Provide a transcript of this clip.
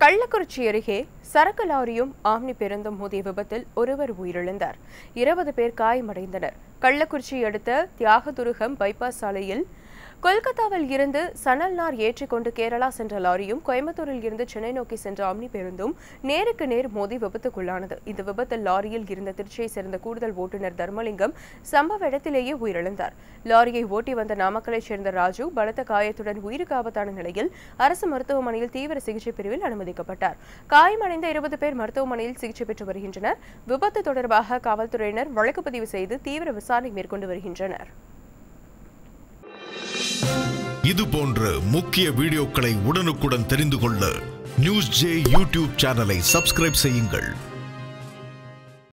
கள்ளக்குறிச்சி அருகே சரக்கு லாரியும் ஆம்னி பேருந்தும் மோதிய விபத்தில் ஒருவர் உயிரிழந்தார் இருபது பேர் காயமடைந்தனர் கள்ளக்குறிச்சி அடுத்த தியாகதுருகம் பைபாஸ் சாலையில் கொல்கத்தாவில் இருந்து சணல் நார் ஏற்றிக்கொண்டு கேரளா சென்ற லாரியும் கோயம்புத்தூரில் இருந்து சென்னை நோக்கி சென்ற ஆம்னி பேருந்தும் நேருக்கு நேர் மோதி விபத்துக்குள்ளானது இந்த விபத்தில் லாரியில் இருந்த திருச்சியை சேர்ந்த கூடுதல் ஓட்டுநர் தர்மலிங்கம் சம்பவ இடத்திலேயே உயிரிழந்தார் லாரியை ஓட்டி வந்த நாமக்கலைச் சேர்ந்த ராஜு பலத்த காயத்துடன் உயிருக்கு ஆபத்தான நிலையில் அரசு மருத்துவமனையில் தீவிர சிகிச்சை பிரிவில் அனுமதிக்கப்பட்டார் காயமடைந்த இருபது பேர் மருத்துவமனையில் சிகிச்சை பெற்று வருகின்றனர் விபத்து தொடர்பாக காவல்துறையினர் வழக்கு பதிவு செய்து தீவிர விசாரணை மேற்கொண்டு வருகின்றனர் இது போன்ற முக்கிய வீடியோக்களை உடனுக்குடன் தெரிந்து கொள்ள நியூஸ் ஜே யூடியூப் சேனலை சப்ஸ்கிரைப் செய்யுங்கள்